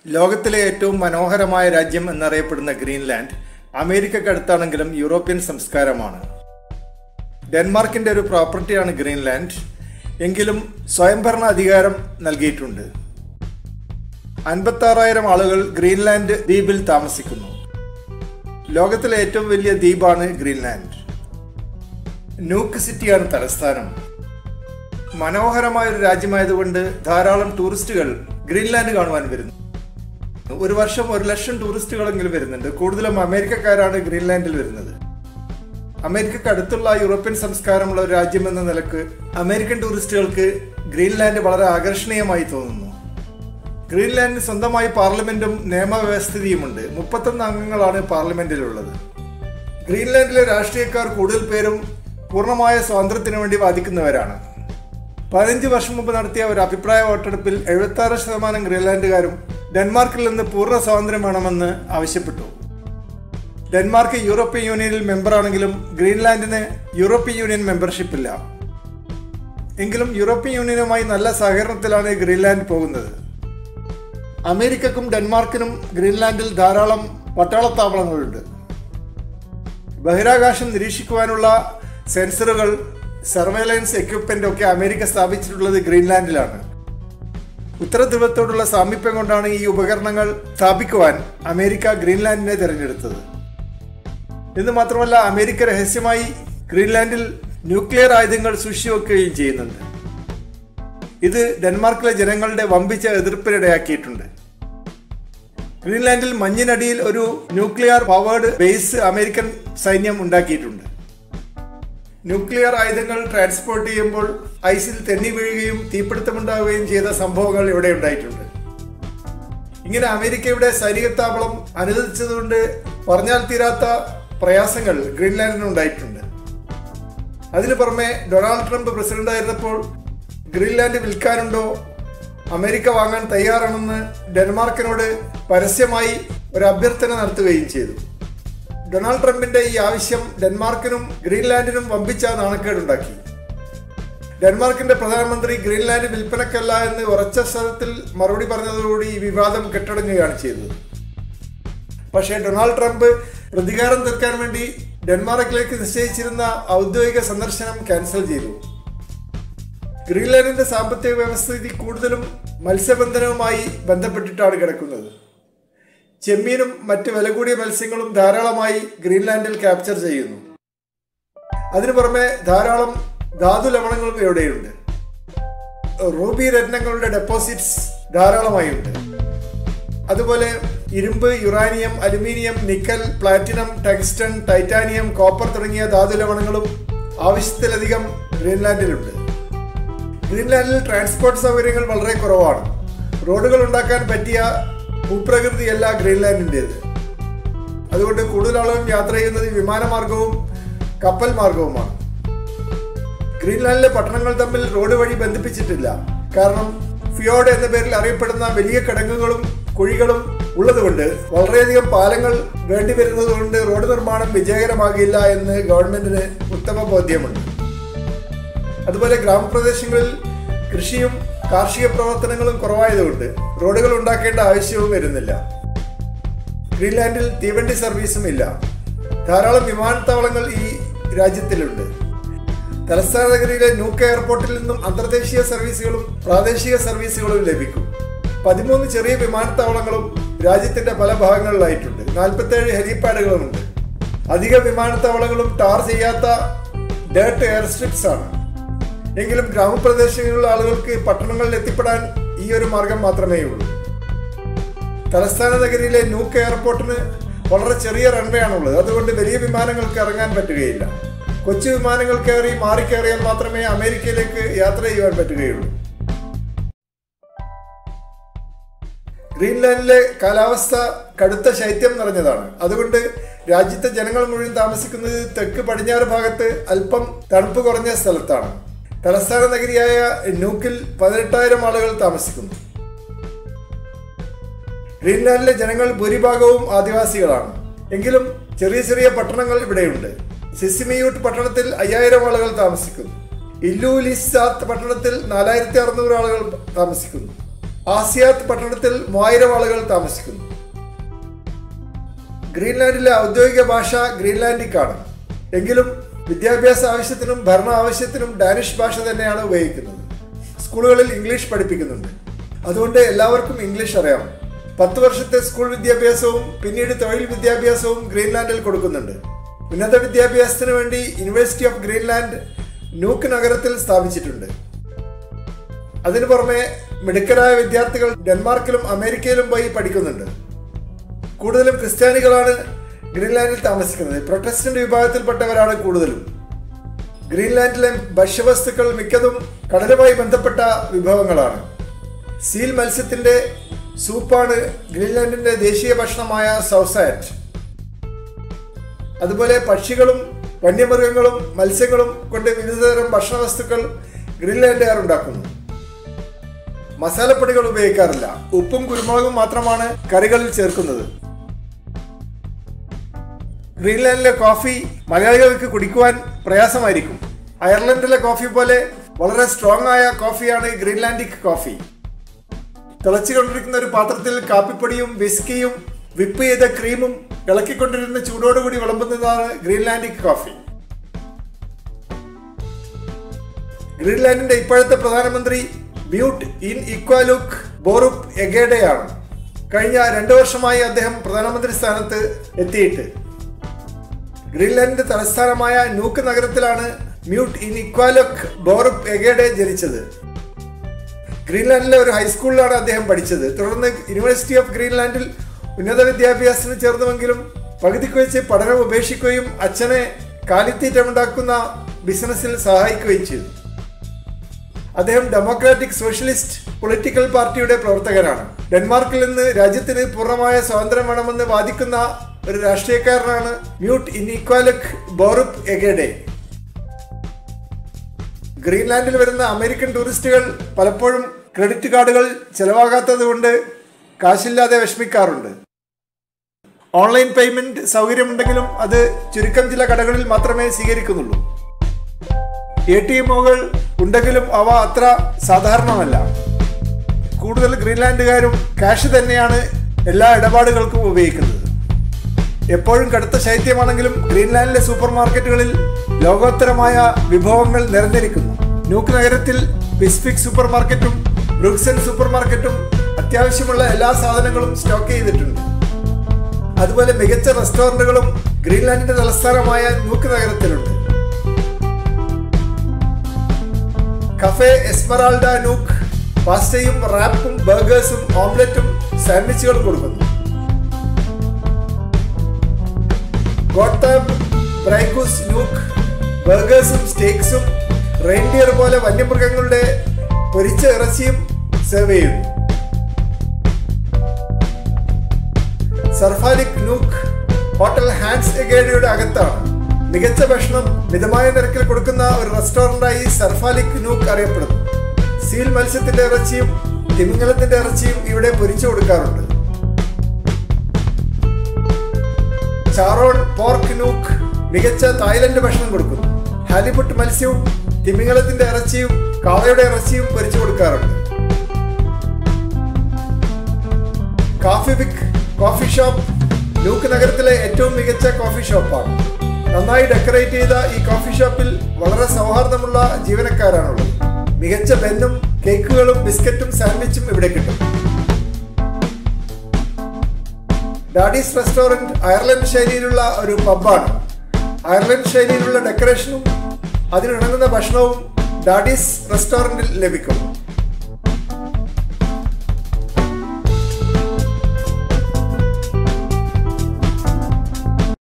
ലോകത്തിലെ ഏറ്റവും മനോഹരമായ രാജ്യം എന്നറിയപ്പെടുന്ന ഗ്രീൻലാൻഡ് അമേരിക്കക്കടുത്താണെങ്കിലും യൂറോപ്യൻ സംസ്കാരമാണ് ഡെൻമാർക്കിന്റെ ഒരു പ്രോപ്പർട്ടിയാണ് ഗ്രീൻലാൻഡ് എങ്കിലും സ്വയംഭരണ അധികാരം നൽകിയിട്ടുണ്ട് അൻപത്താറായിരം ആളുകൾ ഗ്രീൻലാൻഡ് ദ്വീപിൽ താമസിക്കുന്നു ലോകത്തിലെ ഏറ്റവും വലിയ ദ്വീപാണ് ഗ്രീൻലാൻഡ് ന്യൂക്ക് സിറ്റിയാണ് തലസ്ഥാനം മനോഹരമായ ഒരു രാജ്യമായതുകൊണ്ട് ധാരാളം ടൂറിസ്റ്റുകൾ ഗ്രീൻലാൻഡ് കാണുവാൻ വരുന്നു ഒരു വർഷം ഒരു ലക്ഷം ടൂറിസ്റ്റുകളെങ്കിലും വരുന്നുണ്ട് കൂടുതലും അമേരിക്കക്കാരാണ് ഗ്രീൻലാൻഡിൽ വരുന്നത് അമേരിക്കക്ക് അടുത്തുള്ള യൂറോപ്യൻ സംസ്കാരമുള്ള ഒരു രാജ്യം എന്ന നിലക്ക് അമേരിക്കൻ ടൂറിസ്റ്റുകൾക്ക് ഗ്രീൻലാൻഡ് വളരെ ആകർഷണീയമായി തോന്നുന്നു ഗ്രീൻലാൻഡിന് സ്വന്തമായി പാർലമെന്റും നിയമവ്യവസ്ഥിതിയുമുണ്ട് മുപ്പത്തൊന്ന് അംഗങ്ങളാണ് പാർലമെന്റിലുള്ളത് ഗ്രീൻലാൻഡിലെ രാഷ്ട്രീയക്കാർ കൂടുതൽ പേരും പൂർണ്ണമായ സ്വാതന്ത്ര്യത്തിനു വേണ്ടി വാദിക്കുന്നവരാണ് പതിനഞ്ച് വർഷം മുമ്പ് നടത്തിയ ഒരു അഭിപ്രായ വോട്ടെടുപ്പിൽ എഴുപത്തി ആറ് ശതമാനം ഗ്രീൻലാൻഡുകാരും ഡെൻമാർക്കിൽ നിന്ന് പൂർണ്ണ സ്വാതന്ത്ര്യം വേണമെന്ന് ആവശ്യപ്പെട്ടു ഡെൻമാർക്ക് യൂറോപ്യൻ യൂണിയനിൽ മെമ്പറാണെങ്കിലും ഗ്രീൻലാൻഡിന് യൂറോപ്യൻ യൂണിയൻ മെമ്പർഷിപ്പ് ഇല്ല എങ്കിലും യൂറോപ്യൻ യൂണിയനുമായി നല്ല സഹകരണത്തിലാണ് ഗ്രീൻലാൻഡ് പോകുന്നത് അമേരിക്കക്കും ഡെൻമാർക്കിനും ഗ്രീൻലാൻഡിൽ ധാരാളം പട്ടാളത്താവളങ്ങളുണ്ട് ബഹിരാകാശം നിരീക്ഷിക്കുവാനുള്ള സെൻസറുകൾ സർവൈലൻസ് എക്യുപ്മെന്റ് ഒക്കെ അമേരിക്ക സ്ഥാപിച്ചിട്ടുള്ളത് ഗ്രീൻലാൻഡിലാണ് ഉത്തര ധ്രുവത്തോടുള്ള സാമീപ്യം കൊണ്ടാണ് ഈ ഉപകരണങ്ങൾ സ്ഥാപിക്കുവാൻ അമേരിക്ക ഗ്രീൻലാൻഡിനെ തിരഞ്ഞെടുത്തത് എന്ന് മാത്രമല്ല അമേരിക്ക രഹസ്യമായി ഗ്രീൻലാൻഡിൽ ന്യൂക്ലിയർ ആയുധങ്ങൾ സൂക്ഷിച്ചുവെക്കുകയും ചെയ്യുന്നുണ്ട് ഇത് ഡെൻമാർക്കിലെ ജനങ്ങളുടെ വമ്പിച്ച എതിർപ്പിനിടയാക്കിയിട്ടുണ്ട് ഗ്രീൻലാൻഡിൽ മഞ്ഞിനടിയിൽ ഒരു ന്യൂക്ലിയർ പവേർഡ് ബേസ് അമേരിക്കൻ സൈന്യം ഉണ്ടാക്കിയിട്ടുണ്ട് ന്യൂക്ലിയർ ആയുധങ്ങൾ ട്രാൻസ്പോർട്ട് ചെയ്യുമ്പോൾ ഐസിൽ തെന്നി വീഴുകയും തീപിടുത്തമുണ്ടാവുകയും ചെയ്ത സംഭവങ്ങൾ ഇവിടെ ഉണ്ടായിട്ടുണ്ട് ഇങ്ങനെ അമേരിക്കയുടെ സൈനിക താവളം അനുവദിച്ചതുകൊണ്ട് പറഞ്ഞാൽ തീരാത്ത പ്രയാസങ്ങൾ ഗ്രീൻലാൻഡിന് ഉണ്ടായിട്ടുണ്ട് അതിനു പുറമെ ഡൊണാൾഡ് ട്രംപ് പ്രസിഡന്റ് ആയിരുന്നപ്പോൾ ഗ്രീൻലാൻഡ് വിൽക്കാനുണ്ടോ അമേരിക്ക വാങ്ങാൻ തയ്യാറാണെന്ന് ഡെൻമാർക്കിനോട് പരസ്യമായി ഒരു അഭ്യർത്ഥന നടത്തുകയും ചെയ്തു ഡൊണാൾഡ് ട്രംപിന്റെ ഈ ആവശ്യം ഡെൻമാർക്കിനും ഗ്രീൻലാൻഡിനും വമ്പിച്ച നാണക്കേടുണ്ടാക്കി ഡെൻമാർക്കിന്റെ പ്രധാനമന്ത്രി ഗ്രീൻലാൻഡ് വിൽപ്പനക്കല്ല എന്ന് ഉറച്ച സ്ഥലത്തിൽ മറുപടി പറഞ്ഞതോടുകൂടി ഈ വിവാദം കെട്ടടങ്ങുകയാണ് ചെയ്തത് പക്ഷേ ഡൊണാൾഡ് ട്രംപ് പ്രതികാരം തീർക്കാൻ വേണ്ടി ഡെൻമാർക്കിലേക്ക് നിശ്ചയിച്ചിരുന്ന ഔദ്യോഗിക സന്ദർശനം ക്യാൻസൽ ചെയ്തു ഗ്രീൻലാൻഡിന്റെ സാമ്പത്തിക വ്യവസ്ഥിതി കൂടുതലും മത്സ്യബന്ധനവുമായി ബന്ധപ്പെട്ടിട്ടാണ് കിടക്കുന്നത് ചെമ്മീനും മറ്റ് വില കൂടിയ മത്സ്യങ്ങളും ധാരാളമായി ഗ്രീൻലാൻഡിൽ ക്യാപ്ചർ ചെയ്യുന്നു അതിനു പുറമെ ധാരാളം ധാതു ലവണങ്ങളും ഇവിടെയുണ്ട് റൂബി രത്നങ്ങളുടെ ഡെപ്പോസിറ്റ്സ് ധാരാളമായി ഉണ്ട് അതുപോലെ ഇരുമ്പ് uranium aluminium nickel platinum tungsten titanium copper തുടങ്ങിയ ധാതു ലവണങ്ങളും ആവശ്യത്തിലധികം ഗ്രീൻലാൻഡിലുണ്ട് ഗ്രീൻലാൻഡിൽ ട്രാൻസ്പോർട്ട് സൗകര്യങ്ങൾ വളരെ കുറവാണ് റോഡുകൾ ഉണ്ടാക്കാൻ പറ്റിയ ഭൂപ്രകൃതിയല്ല ഗ്രീൻലാൻഡിൻ്റേത് അതുകൊണ്ട് കൂടുതൽ ആളുകളും യാത്ര ചെയ്യുന്നത് വിമാനമാർഗവും കപ്പൽ മാർഗവുമാണ് ഗ്രീൻലാൻഡിലെ പട്ടണങ്ങൾ തമ്മിൽ റോഡ് വഴി ബന്ധിപ്പിച്ചിട്ടില്ല കാരണം ഫിയോഡ് എന്ന പേരിൽ അറിയപ്പെടുന്ന വലിയ കിടങ്ങുകളും കുഴികളും ഉള്ളതുകൊണ്ട് വളരെയധികം പാലങ്ങൾ വേണ്ടി വരുന്നതുകൊണ്ട് റോഡ് നിർമ്മാണം വിജയകരമാകില്ല എന്ന് ഗവൺമെന്റിന് ഉത്തമ ബോധ്യമുണ്ട് അതുപോലെ ഗ്രാമപ്രദേശങ്ങളിൽ കൃഷിയും കാർഷിക പ്രവർത്തനങ്ങളും കുറവായതുകൊണ്ട് റോഡുകൾ ഉണ്ടാക്കേണ്ട ആവശ്യവും വരുന്നില്ല ഗ്രീൻലാൻഡിൽ തീവണ്ടി സർവീസും ഇല്ല ധാരാളം വിമാനത്താവളങ്ങൾ ഈ രാജ്യത്തിലുണ്ട് തലസ്ഥാന നഗരിയിലെ ന്യൂക്ക് എയർപോർട്ടിൽ നിന്നും അന്തർദേശീയ സർവീസുകളും പ്രാദേശിക സർവീസുകളും ലഭിക്കും പതിമൂന്ന് ചെറിയ വിമാനത്താവളങ്ങളും രാജ്യത്തിന്റെ പല ഭാഗങ്ങളിലായിട്ടുണ്ട് നാൽപ്പത്തേഴ് ഹെലിപാഡുകളുമുണ്ട് അധിക വിമാനത്താവളങ്ങളും ടാർ ചെയ്യാത്ത ഡേർട്ട് എയർ സ്ട്രിപ്സ് ആണ് എങ്കിലും ഗ്രാമപ്രദേശങ്ങളിലുള്ള ആളുകൾക്ക് പട്ടണങ്ങളിൽ എത്തിപ്പെടാൻ ഈ ഒരു മാർഗം മാത്രമേ ഉള്ളൂ തലസ്ഥാന നഗരിയിലെ ന്യൂക്ക് എയർപോർട്ടിന് വളരെ ചെറിയ റൺവേ ആണുള്ളത് അതുകൊണ്ട് വലിയ വിമാനങ്ങൾക്ക് ഇറങ്ങാൻ പറ്റുകയില്ല കൊച്ചു വിമാനങ്ങൾ കയറി മാറിക്കയറിയാൽ മാത്രമേ അമേരിക്കയിലേക്ക് യാത്ര ചെയ്യുവാൻ പറ്റുകയുള്ളൂ ഗ്രീൻലാൻഡിലെ കാലാവസ്ഥ കടുത്ത ശൈത്യം നിറഞ്ഞതാണ് അതുകൊണ്ട് രാജ്യത്തെ ജനങ്ങൾ മുഴുവൻ താമസിക്കുന്നത് തെക്ക് പടിഞ്ഞാറ് ഭാഗത്ത് അല്പം തണുപ്പ് കുറഞ്ഞ സ്ഥലത്താണ് തലസ്ഥാന നഗരിയായ ന്യൂക്കിൽ പതിനെട്ടായിരം ആളുകൾ താമസിക്കുന്നു ഗ്രീൻലാൻഡിലെ ജനങ്ങൾ ഭൂരിഭാഗവും ആദിവാസികളാണ് എങ്കിലും ചെറിയ ചെറിയ പട്ടണങ്ങൾ ഇവിടെയുണ്ട് സിസിമിയൂട്ട് പട്ടണത്തിൽ അയ്യായിരം ആളുകൾ താമസിക്കുന്നു ഇല്ലൂലിസാത്ത് പട്ടണത്തിൽ നാലായിരത്തി അറുന്നൂറ് ആളുകൾ താമസിക്കുന്നു ആസിയാത്ത് പട്ടണത്തിൽ മൂവായിരം ആളുകൾ താമസിക്കുന്നു ഗ്രീൻലാൻഡിലെ ഔദ്യോഗിക ഭാഷ ഗ്രീൻലാൻഡിക് ആണ് എങ്കിലും വിദ്യാഭ്യാസ ആവശ്യത്തിനും ഭരണ ആവശ്യത്തിനും ഡാനിഷ് ഭാഷ തന്നെയാണ് ഉപയോഗിക്കുന്നത് സ്കൂളുകളിൽ ഇംഗ്ലീഷ് പഠിപ്പിക്കുന്നുണ്ട് അതുകൊണ്ട് എല്ലാവർക്കും ഇംഗ്ലീഷ് അറിയാം പത്ത് വർഷത്തെ സ്കൂൾ വിദ്യാഭ്യാസവും പിന്നീട് തൊഴിൽ വിദ്യാഭ്യാസവും ഗ്രീൻലാൻഡിൽ കൊടുക്കുന്നുണ്ട് ഉന്നത വിദ്യാഭ്യാസത്തിന് വേണ്ടി യൂണിവേഴ്സിറ്റി ഓഫ് ഗ്രീൻലാൻഡ് നൂക്ക് നഗരത്തിൽ സ്ഥാപിച്ചിട്ടുണ്ട് അതിനു പുറമെ മിടുക്കരായ വിദ്യാർത്ഥികൾ ഡെൻമാർക്കിലും അമേരിക്കയിലും പോയി പഠിക്കുന്നുണ്ട് കൂടുതലും ക്രിസ്ത്യാനികളാണ് ഗ്രീൻലാൻഡിൽ താമസിക്കുന്നത് പ്രൊട്ടസ്റ്റന്റ് വിഭാഗത്തിൽപ്പെട്ടവരാണ് കൂടുതലും ഗ്രീൻലാൻഡിലെ ഭക്ഷ്യവസ്തുക്കൾ മിക്കതും കടലുമായി ബന്ധപ്പെട്ട വിഭവങ്ങളാണ് സീൽ മത്സ്യത്തിന്റെ സൂപ്പാണ് ഗ്രീൻലാൻഡിന്റെ ദേശീയ ഭക്ഷണമായ സൗസാറ്റ് അതുപോലെ പക്ഷികളും വന്യമൃഗങ്ങളും മത്സ്യങ്ങളും കൊണ്ട് വിവിധതരം ഭക്ഷണ വസ്തുക്കൾ ഗ്രീൻലാൻഡുകാർ ഉണ്ടാക്കുന്നു മസാലപ്പൊടികൾ ഉപയോഗിക്കാറില്ല ഉപ്പും കുരുമുളകും മാത്രമാണ് കറികളിൽ ചേർക്കുന്നത് ഗ്രീൻലാൻഡിലെ കോഫി മലയാളികൾക്ക് കുടിക്കുവാൻ പ്രയാസമായിരിക്കും അയർലൻഡിലെ കോഫി പോലെ വളരെ സ്ട്രോങ് ആയ കോഫിയാണ് ഗ്രീൻലാൻഡിക് കോഫി തിളച്ചുകൊണ്ടിരിക്കുന്ന ഒരു പാത്രത്തിൽ കാപ്പിപ്പൊടിയും വിസ്കിയും വിപ്പ് ചെയ്ത ക്രീമും ഇളക്കിക്കൊണ്ടിരുന്ന ചൂടോടുകൂടി വിളമ്പുന്നതാണ് ഗ്രീൻലാൻഡിക് കോഫി ഗ്രീൻലാൻഡിന്റെ ഇപ്പോഴത്തെ പ്രധാനമന്ത്രി മ്യൂട്ട് ഇൻ ഇക്വാലുക് ബോറുപ് എഗേഡയാണ് കഴിഞ്ഞ രണ്ടു വർഷമായി അദ്ദേഹം പ്രധാനമന്ത്രി സ്ഥാനത്ത് എത്തിയിട്ട് ഗ്രീൻലാൻഡിന്റെ തലസ്ഥാനമായ നൂക്ക് നഗരത്തിലാണ് മ്യൂട്ട് ഇൻ ഇക്വാലുക് ബോറുപ് എഗേഡെ ജനിച്ചത് ഗ്രീൻലാൻഡിലെ ഒരു ഹൈസ്കൂളിലാണ് അദ്ദേഹം പഠിച്ചത് തുടർന്ന് യൂണിവേഴ്സിറ്റി ഓഫ് ഗ്രീൻലാൻഡിൽ ഉന്നത വിദ്യാഭ്യാസത്തിന് ചേർന്നുവെങ്കിലും പകുതിക്ക് വെച്ച് പഠനം ഉപേക്ഷിക്കുകയും അച്ഛനെ കാലിത്തീറ്റമുണ്ടാക്കുന്ന ബിസിനസ്സിൽ സഹായിക്കുകയും ചെയ്തു അദ്ദേഹം ഡെമോക്രാറ്റിക് സോഷ്യലിസ്റ്റ് പൊളിറ്റിക്കൽ പാർട്ടിയുടെ പ്രവർത്തകനാണ് ഡെൻമാർക്കിൽ നിന്ന് രാജ്യത്തിന് പൂർണ്ണമായ സ്വാതന്ത്ര്യം വേണമെന്ന് വാദിക്കുന്ന ഒരു രാഷ്ട്രീയക്കാരനാണ് മ്യൂട്ട് ഇൻഇക്വാലക് ബോറുപ് എഗേഡെ ഗ്രീൻലാൻഡിൽ വരുന്ന അമേരിക്കൻ ടൂറിസ്റ്റുകൾ പലപ്പോഴും ക്രെഡിറ്റ് കാർഡുകൾ ചെലവാകാത്തത് കൊണ്ട് കാശില്ലാതെ വിഷമിക്കാറുണ്ട് ഓൺലൈൻ പേയ്മെന്റ് സൗകര്യമുണ്ടെങ്കിലും അത് ചുരുക്കം ചില കടകളിൽ മാത്രമേ സ്വീകരിക്കുന്നുള്ളൂ എ ടി എമ്മുകൾ ഉണ്ടെങ്കിലും അവ അത്ര സാധാരണമല്ല കൂടുതൽ ഗ്രീൻലാൻഡുകാരും ക്യാഷ് തന്നെയാണ് എല്ലാ ഇടപാടുകൾക്കും ഉപയോഗിക്കുന്നത് എപ്പോഴും കടുത്ത ശൈത്യമാണെങ്കിലും ഗ്രീൻലാൻഡിലെ സൂപ്പർ മാർക്കറ്റുകളിൽ ലോകോത്തരമായ വിഭവങ്ങൾ നിറഞ്ഞിരിക്കുന്നു ന്യൂക്ക് നഗരത്തിൽ പിസ്ഫിക് സൂപ്പർ മാർക്കറ്റും ബ്രൂക്സൺ സൂപ്പർ മാർക്കറ്റും അത്യാവശ്യമുള്ള എല്ലാ സാധനങ്ങളും സ്റ്റോക്ക് ചെയ്തിട്ടുണ്ട് അതുപോലെ മികച്ച റെസ്റ്റോറന്റുകളും ഗ്രീൻലാൻഡിന്റെ തലസ്ഥാനമായ ന്യൂക്ക് നഗരത്തിലുണ്ട് കഫേ എസ്മറാൾഡ നൂക്ക് പാസ്റ്റയും റാപ്പും ബർഗേഴ്സും ഓംലെറ്റും സാൻഡ്വിച്ചുകളും കൊടുക്കുന്നു ഗോട്ടാബ് ബ്രൈക്കൂസ് നൂക്ക് ബർഗേഴ്സും സ്റ്റേക്സും റെയിൻഡിയർ പോലെ വന്യമൃഗങ്ങളുടെ പൊരിച്ച ഇറച്ചിയും സെർവ് ചെയ്യുന്നു സർഫാലിക് നൂക്ക് ഹോട്ടൽ ഹാൻഡ്സ് എഗേഡിയുടെ അകത്താണ് മികച്ച ഭക്ഷണം മിതമായ നിരക്കിൽ കൊടുക്കുന്ന ഒരു റെസ്റ്റോറന്റായി സർഫാലിക് നൂക്ക് അറിയപ്പെടുന്നു സീൽ മത്സ്യത്തിന്റെ ഇറച്ചിയും തിമിംഗലത്തിന്റെ ഇറച്ചിയും ഇവിടെ പൊരിച്ചു കൊടുക്കാറുണ്ട് ചാറോൺ പോർക്ക് നൂക്ക് മികച്ച തായ്ലൻഡ് ഭക്ഷണം കൊടുക്കുന്നു ഹാലിപുട്ട് മത്സ്യവും തിമിംഗലത്തിന്റെ ഇറച്ചിയും കാളയുടെ ഇറച്ചിയും പൊരിച്ചു കൊടുക്കാറുണ്ട് Kaffivik coffee shop Nuuk നഗരത്തിലെ ഏറ്റവും മികച്ച കോഫി ഷോപ്പാണ് നന്നായി ഡെക്കറേറ്റ് ചെയ്ത ഈ കോഫി ഷോപ്പിൽ വളരെ സൗഹാർദ്ദമുള്ള ജീവനക്കാരാണുള്ളത് മികച്ച ബെന്നും കേക്കുകളും ബിസ്ക്കറ്റും സാൻഡ്വിച്ചും ഇവിടെ കിട്ടും ഡാഡീസ് റെസ്റ്റോറന്റ് അയർലൻഡ് ശൈലിയിലുള്ള ഒരു പബ്ബാണ് അയർലൻഡ് ശൈലിയിലുള്ള ഡെക്കറേഷനും അതിനിണങ്ങുന്ന ഭക്ഷണവും ഡാഡീസ് റെസ്റ്റോറന്റിൽ ലഭിക്കും